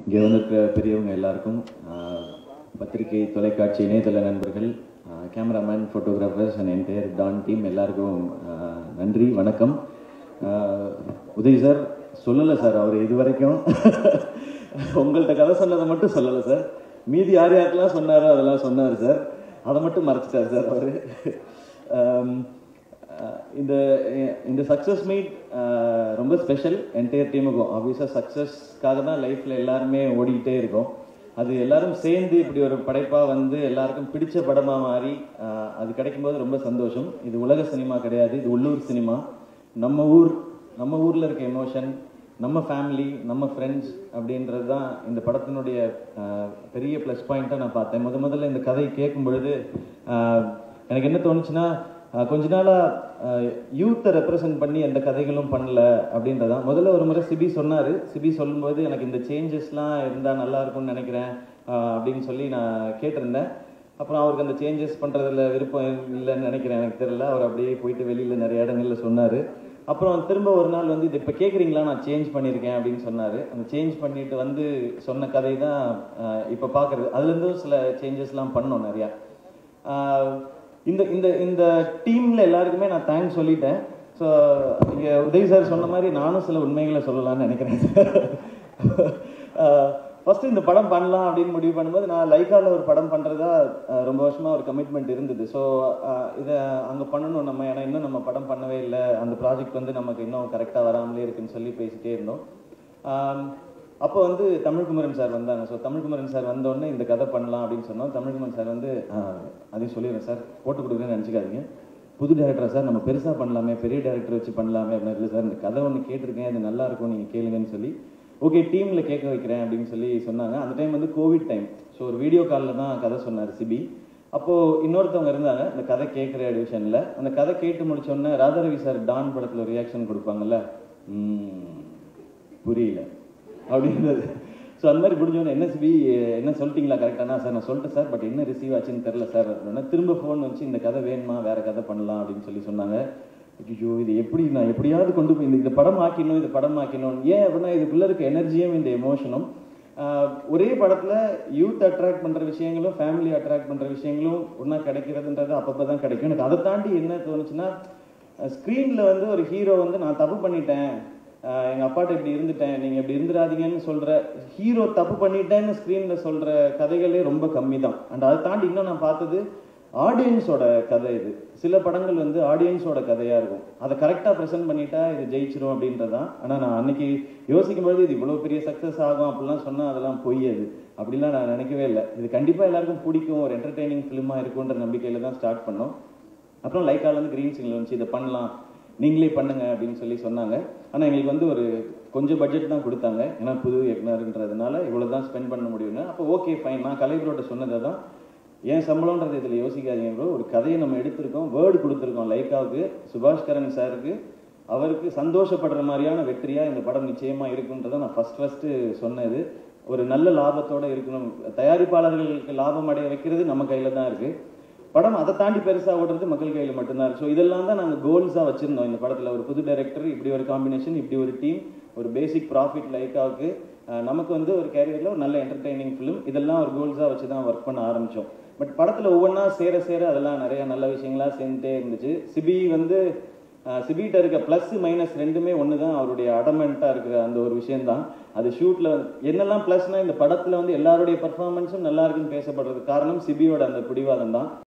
இங்கே வந்திருக்கிற பெரியவங்க எல்லாருக்கும் ஆஹ், பத்திரிகை தொலைக்காட்சி இணையதள நண்பர்கள் cameraman photographers and entire Don team எல்லாருக்கும் ஆஹ், நன்றி வணக்கம் ஆஹ், உதய் சார் சொல்லலை சார் அவர் இது வரைக்கும் உங்கள்கிட்ட கதை சொன்னதை மட்டும் சொல்லலை சார் மீதி யார் யாருக்கெல்லாம் சொன்னாரோ அதெல்லாம் சொன்னார் சார் அதை மட்டும் மறைச்சிட்டார் சார் அவர் அஹ் இந்த இந்த சக்ஸஸ் மீட் ரொம்ப ஸ்பெஷல் என்டையர் டீமுக்கும் ஆப்வியஸாக சக்ஸஸ்க்காக தான் லைஃப்பில் எல்லாருமே ஓடிக்கிட்டே இருக்கோம் அது எல்லாரும் சேர்ந்து இப்படி ஒரு படைப்பாக வந்து எல்லாருக்கும் பிடிச்ச படமாக மாறி அஹ், அது கிடைக்கும்போது ரொம்ப சந்தோஷம் இது உலக சினிமா கிடையாது இது உள்ளூர் சினிமா நம்ம ஊர் நம்ம ஊரில் இருக்க எமோஷன் நம்ம ஃபேமிலி நம்ம ஃப்ரெண்ட்ஸ் அப்படின்றது தான் இந்த படத்தினுடைய அஹ், பெரிய ப்ளஸ் பாயிண்ட்டாக நான் பார்த்தேன் முத முதல்ல இந்த கதை கேட்கும் பொழுது அஹ், எனக்கு என்ன தோணுச்சுன்னா அஹ், கொஞ்ச நாளாக யூத்தை ரெப்ரசன்ட் பண்ணி எந்த கதைகளும் பண்ணல அப்படின்றதான் முதல்ல ஒரு முறை சிபி சொன்னார் சிபி சொல்லும்போது எனக்கு இந்த சேஞ்சஸ்லாம் இருந்தால் நல்லா இருக்கும்னு நினைக்கிறேன் அஹ், அப்படின்னு சொல்லி நான் கேட்டிருந்தேன் அப்புறம் அவருக்கு அந்த சேஞ்சஸ் பண்ணுறதுல விருப்பம் இல்லைன்னு நினைக்கிறேன் எனக்கு தெரியல அவர் அப்படியே போயிட்டு வெளியில் நிறைய இடங்கள்ல சொன்னார் அப்புறம் திரும்ப ஒரு நாள் வந்து இது இப்போ கேட்குறீங்களா நான் சேஞ்ச் பண்ணியிருக்கேன் அப்படின்னு சொன்னார் அந்த சேஞ்ச் பண்ணிட்டு வந்து சொன்ன கதை தான் இப்போ பார்க்குறது அதுலேருந்தும் சில சேஞ்சஸ்லாம் பண்ணோம் நிறையா ஆஹ் இந்த இந்த இந்த டீமில் எல்லாருக்குமே நான் தேங்க்ஸ் சொல்லிட்டேன் ஸோ இங்கே உதய் சார் சொன்ன மாதிரி நானும் சில உண்மைகளை சொல்லலாம்னு நினைக்கிறேன் ஃபர்ஸ்ட் இந்த படம் பண்ணலாம் அப்படின்னு முடிவு பண்ணும்போது நான் லைக்கால ஒரு படம் பண்ணுறதா ரொம்ப வருஷமா ஒரு கமிட்மெண்ட் இருந்தது ஸோ இதை அங்கே பண்ணணும் நம்ம ஏன்னா இன்னும் நம்ம படம் பண்ணவே இல்லை அந்த ப்ராஜெக்ட் வந்து நமக்கு இன்னும் கரெக்டாக வராமலே இருக்குன்னு சொல்லி பேசிட்டே இருந்தோம் ஆம், அப்போ வந்து தமிழ்குமரன் சார் வந்தாங்க ஸோ தமிழ்குமரன் சார் வந்தோடனே இந்த கதை பண்ணலாம் அப்படின்னு சொன்னோம் தமிழ்குமரன் சார் வந்து ஆஹ், அதையும் சொல்லிடுறேன் சார் போட்டு கொடுக்குறேன்னு நினச்சிக்காதீங்க புது டேரக்டர் சார் நம்ம பெருசாக பண்ணலாமே பெரிய டேரக்டர் வச்சு பண்ணலாமே அப்படின்னு இல்லை சார் இந்த கதை ஒன்று கேட்டிருக்கேன் அது நல்லா இருக்கும் நீங்கள் கேளுங்கன்னு சொல்லி ஓகே டீமில் கேட்க வைக்கிறேன் அப்படின்னு சொல்லி சொன்னாங்க அந்த டைம் வந்து கோவிட் டைம் ஸோ ஒரு வீடியோ காலில் தான் கதை சொன்னார் சிபி அப்போது இன்னொருத்தவங்க இருந்தாங்க அந்த கதை கேட்குற டிவிஷனில் அந்த கதை கேட்டு முடிச்ச உடனே ராதாரவி சார் டான் படத்தில் ஒரு ரியாக்ஷன் கொடுப்பாங்கல்ல "ம், புரியல அப்படின்றது ஸோ அந்த மாதிரி முடிஞ்சோடனே என்ன சிபி என்ன சொல்லிட்டீங்களா கரெக்டானா சார் நான் சொல்லிட்டேன் சார் பட் என்ன ரிசீவ் ஆச்சுன்னு தெரில சார் அப்படின்னா திரும்ப ஃபோன் வச்சு இந்த கதை வேணுமா வேற கதை பண்ணலாம் அப்படின்னு சொல்லி சொன்னாங்க ஐயோ இது எப்படி நான் எப்படியாவது கொண்டு போய் இந்த இந்த படம் ஆக்கிடணும் இந்த படம் ஆக்கிடணும் ஏன் அப்படின்னா இதுக்குள்ள இருக்க எனர்ஜியும் இந்த எமோஷனும் ஒரே படத்துல யூத் அட்ராக்ட் பண்ற விஷயங்களும் ஃபேமிலி அட்ராக்ட் பண்ற விஷயங்களும் ஒன்றா கிடைக்கிறதுன்றது அப்பப்போ தான் கிடைக்கும் எனக்கு அதை தாண்டி என்ன தோணுச்சுன்னா ஸ்க்ரீன்ல வந்து ஒரு ஹீரோ வந்து நான் தப்பு பண்ணிட்டேன் ஆஹ் எங்க அப்பாட்ட இப்படி இருந்துட்டேன் நீங்க இப்படி இருந்துடாதீங்கன்னு சொல்ற ஹீரோ தப்பு பண்ணிட்டேன்னு ஸ்க்ரீன்ல சொல்ற கதைகளே ரொம்ப கம்மி தான் அண்ட் அதை தாண்டி இன்னும் நான் பார்த்தது ஆடியன்ஸோட கதை இது சில படங்கள் வந்து ஆடியன்ஸோட கதையா இருக்கும் அதை கரெக்டாக ப்ரெசென்ட் பண்ணிட்டா இது ஜெயிச்சிரும் அப்படின்றதான் ஆனால் நான் அன்னைக்கு யோசிக்கும் பொழுது இது இவ்வளோ பெரிய சக்ஸஸ் ஆகும் அப்படிலாம் சொன்னால் அதெல்லாம் பொய் அது அப்படிலாம் நான் நினைக்கவே இல்லை இது கண்டிப்பாக எல்லாருக்கும் பிடிக்கும் ஒரு என்டர்டெய்னிங் ஃபிலிமாக இருக்குன்ற நம்பிக்கையில தான் ஸ்டார்ட் பண்ணோம் அப்புறம் லைக்கால இருந்து கிரீன் சிக்னல் வந்துச்சு இதை பண்ணலாம் நீங்களே பண்ணுங்க அப்படின்னு சொல்லி சொன்னாங்க ஆனால் எங்களுக்கு வந்து ஒரு கொஞ்சம் பட்ஜெட் தான் கொடுத்தாங்க ஏன்னா புது எக்னர்ன்றதுனால இவ்வளோ தான் ஸ்பெண்ட் பண்ண முடியும்னு அப்போ ஓகே ஃபைன் நான் கலைவரோட சொன்னதை தான் ஏன் சம்பளம்ன்றது இதில் யோசிக்காதீங்க ப்ரோ ஒரு கதையை நம்ம எடுத்திருக்கோம் வேர்டு கொடுத்துருக்கோம் லைக்காவுக்கு சுபாஷ்கரன் சாருக்கு அவருக்கு சந்தோஷப்படுற மாதிரியான வெற்றியாக இந்த படம் நிச்சயமாக இருக்குன்றதை நான் ஃபஸ்ட் ஃபஸ்ட்டு சொன்னது ஒரு நல்ல லாபத்தோட இருக்கணும் தயாரிப்பாளர்களுக்கு லாபம் அடைய வைக்கிறது நம்ம கையில் தான் இருக்குது படம் அதை தாண்டி பெருசாக ஓடுறது மக்கள் கையில் மட்டும்தான் இருக்கு ஸோ இதெல்லாம் தான் நாங்கள் கோல்ஸாக வச்சுருந்தோம் இந்த படத்தில் ஒரு புது டைரக்டர் இப்படி ஒரு காம்பினேஷன் இப்படி ஒரு டீம் ஒரு பேசிக் ப்ராஃபிட் லைக்காவுக்கு அஹ், நமக்கு வந்து ஒரு கேரியரில் ஒரு நல்ல என்டர்டெய்னிங் ஃபிலிம் இதெல்லாம் ஒரு கோல்ஸாக வச்சு தான் ஒர்க் பண்ண ஆரம்பித்தோம் பட் படத்தில் ஒவ்வொன்றா சேர சேர அதெல்லாம் நிறைய நல்ல விஷயங்களா சேர்ந்துட்டே இருந்துச்சு சிபி வந்து சிபிகிட்ட இருக்க ப்ளஸ் மைனஸ் ரெண்டுமே ஒன்று தான் அவருடைய அடமெண்ட்டாக இருக்கிற அந்த ஒரு விஷயம்தான் அது ஷூட்டில் என்னெல்லாம் ப்ளஸ்னா இந்த படத்தில் வந்து எல்லாருடைய பர்ஃபார்மன்ஸும் நல்லா இருக்குன்னு பேசப்படுறது காரணம் சிபியோட அந்த பிடிவாதம் தான்